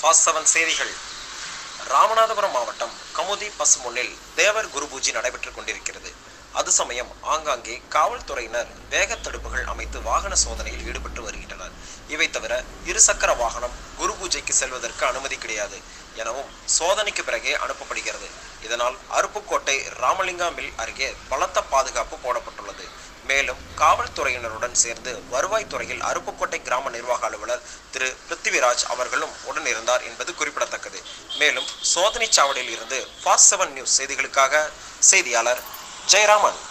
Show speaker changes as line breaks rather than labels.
pass seven செய்திகள் ராமநாதபுரம் மாவட்டம் கமுதி பசுமுன்னில் தேவர் குரு பூஜை நடைபெற்றுக் கொண்டிருக்கிறது அது சமயம் ஆங்காங்கே காவல்துறையினர் வேக தடுப்புகள் அமைத்து வாகன சோதனையில் ஈடுபட்டு வருகின்றனர் இவை தவிர இருசக்கர வாகனம் குரு பூஜைக்கு செல்வதற்கு அனுமதி கிடையாது எனவும் சோதனைக்கு பிறகே அனுப்பப்படுகிறது இதனால் அருப்புக்கோட்டை ராமலிங்கா மில் அருகே பலத்த பாதுகாப்பு போடப்பட்டுள்ளது மேலும் காவல்துறையினருடன் சேர்ந்து வருவாய்த்துறையில் அருப்புக்கோட்டை கிராம நிர்வாக அலுவலர் திரு பிருத்திவிராஜ் அவர்களும் உடன் இருந்தார் என்பது குறிப்பிடத்தக்கது மேலும் சோதனைச் சாவடியில் இருந்து ஃபாஸ்ட் செவன் நியூஸ் செய்திகளுக்காக செய்தியாளர் ஜெயராமன்